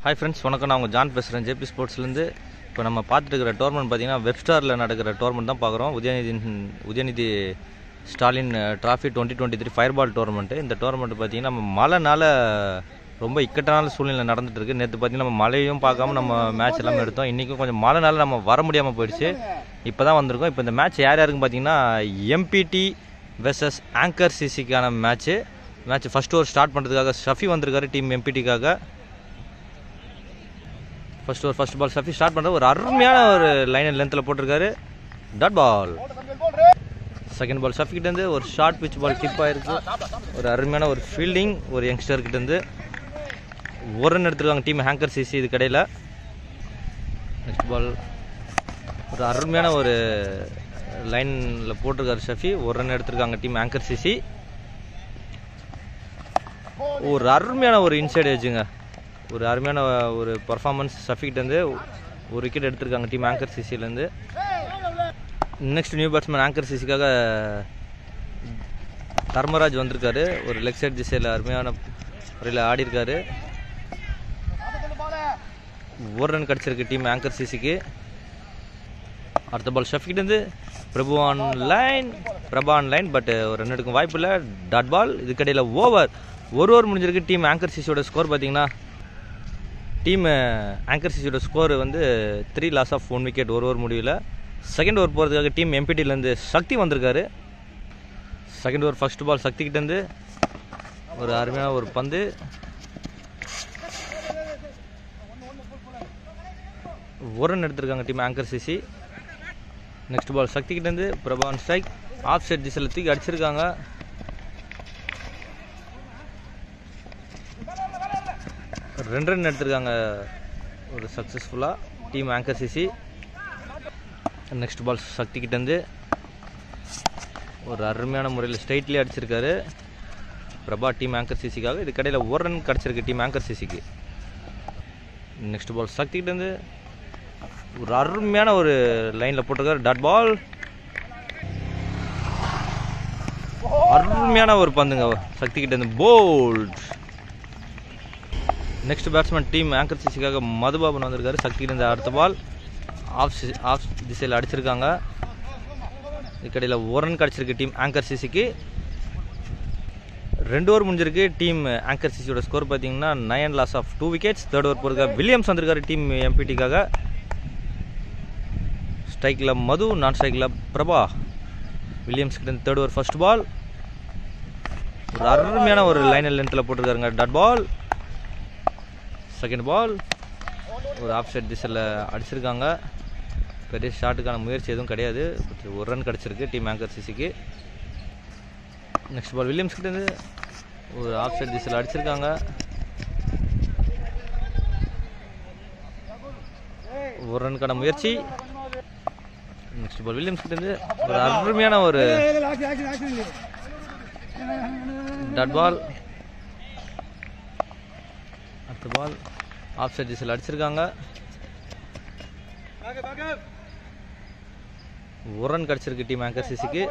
hi friends வணக்கம் நான் உங்கள் ஜான் பேசுகிறேன் ஜேபி ஸ்போர்ட்ஸ்லேருந்து இப்போ நம்ம பார்த்துட்டு இருக்கிற டோர்னமெண்ட் பார்த்தீங்கன்னா வெப்ஸ்டாரில் நடக்கிற டோர்னமெண்ட் தான் பார்க்குறோம் Udhayanidhi Udhayanidhi Stalin trophy twenty twenty three fire ball tournament இந்த டோர்னமெண்ட் பார்த்தீங்கன்னா நம்ம மழைனால ரொம்ப இக்கட்டான சூழ்நிலை நடந்துட்டு இருக்கு நேற்று பார்த்தீங்கன்னா நம்ம மழையும் பார்க்காம நம்ம மேட்ச் எல்லாமே எடுத்தோம் இன்றைக்கும் கொஞ்சம் மழைனால நம்ம வர முடியாமல் போயிடுச்சு இப்போ தான் வந்திருக்கோம் இப்போ இந்த மேட்ச் யார் யாருக்குன்னு பார்த்தீங்கன்னா எம்பிடி வெர்சஸ் ஆங்கர் சிசிக்கான match match first over start பண்ணுறதுக்காக ஷஃபி வந்திருக்காரு டீம் எம்பிடிக்காக first over first ball Shafi start பண்ணுற ஒரு அருமையான ஒரு லைன் லென்த்தில் போட்டிருக்காரு டாட் பால் செகண்ட் பால் ஷஃபிக்கிட்டேருந்து ஒரு ஷார்ட் பிச் பால் டிப் ஆயிருக்கு ஒரு அருமையான ஒரு ஃபீல்டிங் ஒரு யங்ஸ்டர்கிட்டேருந்து ஒரு ரன் எடுத்துருக்காங்க டீம் ஹேங்கர் சிசி இது கடையில் நெக்ஸ்ட் பால் ஒரு அருமையான ஒரு லைனில் போட்டிருக்காரு ஷஃபி ஒரு ரன் எடுத்திருக்காங்க டீம் ஆங்கர் சிசி ஒரு அருமையான ஒரு இன்சைட் ஏஜுங்க ஒரு அருமையான ஒரு பர்ஃபார்மன்ஸ் ஷஃபிக்கிட்டேருந்து ஒரு விக்கெட் எடுத்திருக்காங்க டீம் ஆங்கர் சிசிலேருந்து நெக்ஸ்ட் நியூ பேட்ஸ்மேன் ஆங்கர் சிசிக்காக தர்மராஜ் வந்திருக்காரு ஒரு லெக் சைட் திசையில் அருமையான முறையில் ஆடி இருக்காரு ஒரு ரன் கிடச்சிருக்கு டீம் ஆங்கர் சிசிக்கு அடுத்த பால் ஷஃபிக்கிட்டேருந்து Prabhu on line Prabha on line but ஒரு ரன் எடுக்கும் வாய்ப்பு இல்லை டாட் பால் இதுக்கடையில் ஓவர் ஒரு ஓவர் முடிஞ்சிருக்கு டீம் ஆங்கர் சிசியோட ஸ்கோர் பார்த்தீங்கன்னா டீம் ஆங்கர் சிசியோட ஸ்கோர் வந்து three loss of one wicket ஒரு ஓவர் முடியல செகண்ட் ஓவர் போகிறதுக்காக டீம் எம்பிடிலேருந்து சக்தி வந்திருக்காரு செகண்ட் ஓவர் ஃபர்ஸ்ட் பால் சக்திக்கிட்டேருந்து ஒரு அருமையான ஒரு பந்து ஒரு ரன் எடுத்திருக்காங்க team anchor CC next ball சக்திக்கிட்டேருந்து பிரபான் ஸ்ட்ரைக் ஆஃப் சைட் திசையில் தூக்கி அடிச்சிருக்காங்க ரெண்டு ரன் எடுத்திருக்காங்க ஒரு சக்ஸஸ்ஃபுல்லாக team anchor CC next ball சக்திக்கிட்டேருந்து ஒரு அருமையான முறையில் ஸ்ட்ரைட்லேயே அடிச்சிருக்காரு பிரபா டீம் ஆங்கர் சிசிக்காக இது கடையில் ஒரு ரன் கிடச்சிருக்கு டீம் ஆங்கர் சிசிக்கு நெக்ஸ்ட் பால் சக்திக்கிட்டேருந்து ஒரு அருமையான ஒரு லைனில் போட்டிருக்காரு டாட் பால் அருமையான ஒரு பந்துங்க சக்திக்கிட்டேருந்து bowled next batsman team anchor சிசிக்காக மதுபாபன் வந்திருக்காரு சக்திக்கிட்டேருந்து அடுத்த பால் ஆஃப் ஆஃப் திசையில் அடிச்சிருக்காங்க இதுக்கடையில் ஒரு ரன் கிடச்சிருக்கு டீம் ஆங்கர் சிசிக்கு ரெண்டு ஓவர் முடிஞ்சிருக்கு டீம் ஆங்கர் சிசியோட ஸ்கோர் பார்த்தீங்கன்னா nine loss of two wickets third over போகிறதுக்காக வில்லியம்ஸ் வந்திருக்காரு டீம் எம்பிடிக்காக ஸ்ட்ரைக்கில் மது நான் ஸ்ட்ரைக்கில் பிரபா வில்லியம்ஸ் கிட்ட தேர்ட் ஓவர் ஃபர்ஸ்ட் பால் ஒரு அருமையான ஒரு லைன் லென்த்தில் போட்டிருக்காருங்க டாட் பால் செகண்ட் பால் ஒரு ஆஃப் சைட் திசையில் அடிச்சிருக்காங்க பெரிய ஷாட்டுக்கான முயற்சி எதுவும் கிடையாது பட் ஒரு ரன் கிடச்சிருக்கு டீம் ஆங்கர் சிசிக்கு நெக்ஸ்ட் பால் வில்லியம்ஸ் கிட்டேருந்து ஒரு ஆஃப் சைட் திசையில் அடிச்சிருக்காங்க ஒரு ரனுக்கான முயற்சி நெக்ஸ்ட் பால் வில்லியம்ஸ் கிட்டேருந்து ஒரு அருமையான ஒரு டாட் பால் அடுத்த பால் ஆஃப் சைட் திசையில் அடிச்சிருக்காங்க ஒரு ரன் கிடச்சிருக்கு டீம் ஆங்கர் சிசிக்கு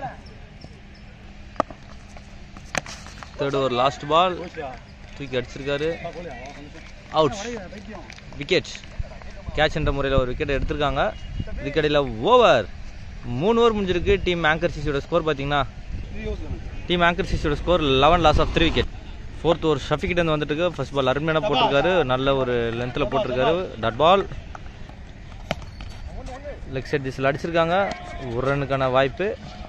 தேர்ட் ஓவர் லாஸ்ட் பால் தூக்கி அடிச்சிருக்காரு அவுட் விக்கெட் கேட்ச் என்ற முறையில் ஒரு விக்கெட் எடுத்திருக்காங்க இதுக்கடையில் ஓவர் மூணு ஓவர் முடிஞ்சிருக்கு டீம் ஆங்கர் சிசியோட ஸ்கோர் பார்த்தீங்கன்னா டீம் ஆங்கர் சிசியோட score eleven loss of three wicket fourth over ஷஃபிக்கிட்ட வந்துட்டு இருக்கு ஃபர்ஸ்ட் பால் அருமையான போட்டிருக்காரு நல்ல ஒரு லென்த்தில் போட்டிருக்காரு டாட் பால் லெக் சைட் திசையில் அடிச்சிருக்காங்க ஒரு ரன்னுக்கான வாய்ப்பு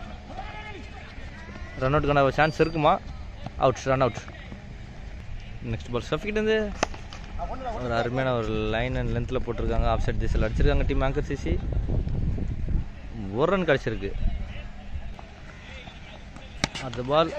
ரன் அவுட்டுக்கான சான்ஸ் இருக்குமா out run out next ball ஷஃபிக்கிட்டேருந்து ஒரு அருமையான ஒரு லைன் அண்ட் லென்த்தில் போட்டிருக்காங்க ஆஃப் சைட் திசையில் அடிச்சிருக்காங்க டீம் ஆங்கர் சிசி ஒரு ரன் கிடச்சிருக்கு அடுத்த பால்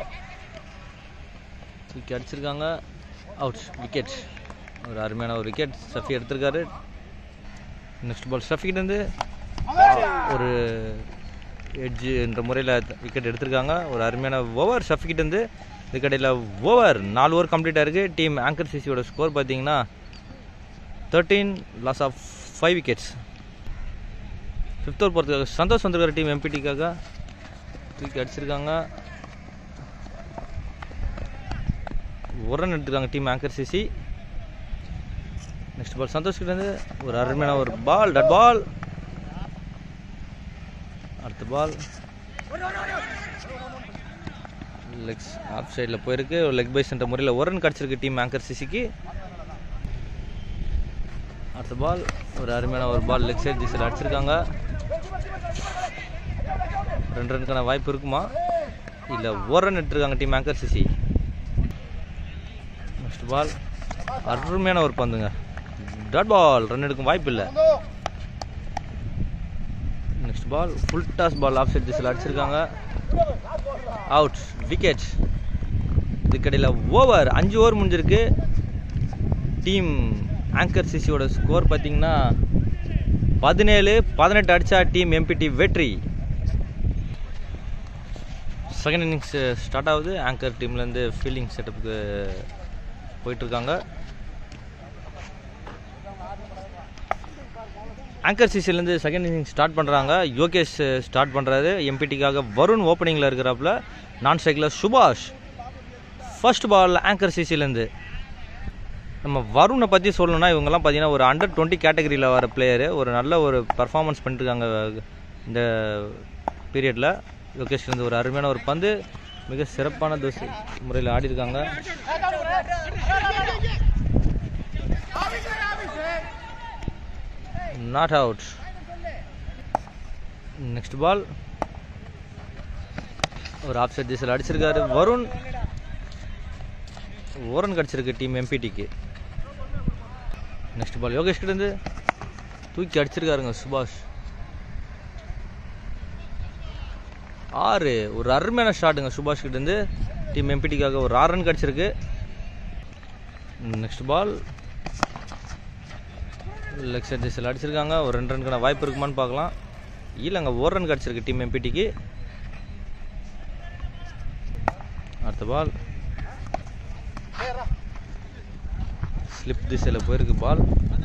தூக்கி அடிச்சிருக்காங்க அவுட் விக்கெட் ஒரு அருமையான ஒரு விக்கெட் ஷஃபி எடுத்திருக்காரு நெக்ஸ்ட் பால் ஷஃபிக்கிட்டேருந்து ஒரு எட்ஜு என்ற முறையில் விக்கெட் எடுத்திருக்காங்க ஒரு அருமையான ஓவர் ஷஃபிக்கிட்டேருந்து இதுக்கடையில் ஓவர் நாலு ஓவர் கம்ப்ளீட் ஆயிருக்கு டீம் ஆங்கர் சிசியோட ஸ்கோர் பார்த்தீங்கன்னா thirteen loss of five wickets fifth over போகிறதுக்காக சந்தோஷ் வந்திருக்காரு டீம் எம்பிடிக்காக தூக்கி அடிச்சிருக்காங்க ஒரு ரன் எடுத்துருக்காங்க team anchor CC next ball Santhosh கிட்ட இருந்து ஒரு அருமையான ஒரு பால் டட் பால் அடுத்த பால் லெக்ஸ் ஆஃப் சைடில் போயிருக்கு லெக் பை சென்ற முறையில் ஒரு ரன் கிடச்சிருக்கு டீம் ஆங்கர் சிசிக்கு அடுத்த பால் ஒரு அருமையான ஒரு பால் லெக் சைடு திசையில் அடிச்சிருக்காங்க ரெண்டு ரனுக்கான வாய்ப்பு இருக்குமா இல்லை ஒரு ரன் எடுத்திருக்காங்க team anchor CC next ball அருமையான ஒரு பந்துங்க டாட் பால் ரன் எடுக்கும் வாய்ப்பு இல்லை next ball full toss ball off side திசையில் அடிச்சிருக்காங்க அவுட் விக்கெட் இதுக்கடையில் ஓவர் அஞ்சு ஓவர் முடிஞ்சிருக்கு டீம் ஆங்கர் சிசியோட ஸ்கோர் பார்த்தீங்கன்னா பதினேழு பதினெட்டு அடிச்சா டீம் எம்பிடி வெற்றி செகண்ட் இன்னிங்ஸ் ஸ்டார்ட் ஆகுது ஆங்கர் டீம்லேருந்து ஃபீல்டிங் செட்டப்புக்கு போயிட்டுருக்காங்க ஆங்கர் சிசிலேருந்து செகண்ட் இன்னிங் ஸ்டார்ட் பண்ணுறாங்க யோகேஷ் ஸ்டார்ட் பண்ணுறாரு எம்பிடிக்காக வருண் ஓப்பனிங்கில் இருக்கிறாப்புல நான் ஸ்ட்ரைக்கில் சுபாஷ் ஃபர்ஸ்ட் பால் ஆங்கர் சிசிலேருந்து நம்ம வருணை பற்றி சொல்லணும்னா இவங்கெல்லாம் பார்த்தீங்கன்னா ஒரு அண்டர் டுவெண்ட்டி கேட்டகரியில் வர பிளேயரு ஒரு நல்ல ஒரு பர்ஃபார்மன்ஸ் பண்ணிட்டுருக்காங்க இந்த பீரியடில் யோகேஷ்லேருந்து ஒரு அருமையான ஒரு பந்து மிக சிறப்பான தோசை முறையில் ஆடிருக்காங்க நாட் அவுட் நெக்ஸ்ட் பால் ஒரு ஆஃப் சைட் திசையில் அடிச்சிருக்காரு வருண் ஓரன் கிடச்சிருக்கு டீம் எம்பிடிக்கு நெக்ஸ்ட் பால் யோகேஷ் கிட்ட இருந்து தூக்கி அடிச்சிருக்காருங்க சுபாஷ் ஆறு ஒரு அருமையான ஷாட்டுங்க சுபாஷ் கிட்ட இருந்து டீம் எம்பிடிக்காக ஒரு ஆறு ரன் கிடச்சிருக்கு நெக்ஸ்ட் பால் லெக் சைட் திசையில் அடிச்சிருக்காங்க ஒரு ரெண்டு ரனுக்கான வாய்ப்பு இருக்குமான்னு பார்க்கலாம் இல்லைங்க ஒரு ரன் கிடச்சிருக்கு டீம் எம்பிடிக்கு அடுத்த பால் ஸ்லிப் திசையில் போயிருக்கு பால்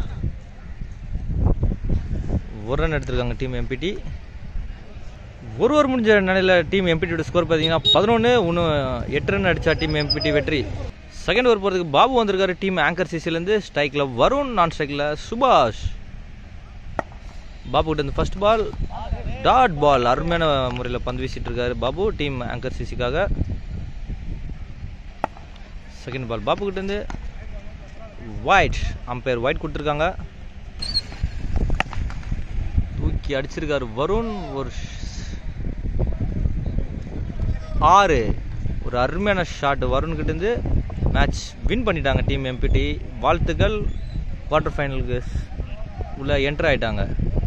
ஒரு ரன் எடுத்திருக்காங்க டீம் எம்பிடி ஒரு ஓவர் முடிஞ்ச நிலையில் டீம் எம்பிடியோட ஸ்கோர் பார்த்தீங்கன்னா பதினொன்று இன்னும் எட்டு ரன் அடித்தா டீம் எம்பிடி வெற்றி செகண்ட் ஓவர் போகிறதுக்கு பாபு வந்திருக்காரு டீம் ஆங்கர் சிசிலேருந்து ஸ்ட்ரைக்கில் வருண் நான் ஸ்ட்ரைக்கில் சுபாஷ் பாபு கிட்ட இருந்து ஃபர்ஸ்ட் பால் டாட் பால் அருமையான முறையில் பந்து வீசிட்டு இருக்காரு பாபு டீம் ஆங்கர் சிசிக்காக செகண்ட் பால் பாபு கிட்ட இருந்து ஒயிட் அம்பையர் ஒயிட் கொடுத்துருக்காங்க தூக்கி அடிச்சிருக்காரு வருண் ஒரு ஆறு ஒரு அருமையான ஷாட் வருண் கிட்ட இருந்து மேட்ச் வின் பண்ணிட்டாங்க டீம் எம்பிடி வாழ்த்துக்கள் குவார்டர் ஃபைனலுக்கு உள்ள என்டர் ஆயிட்டாங்க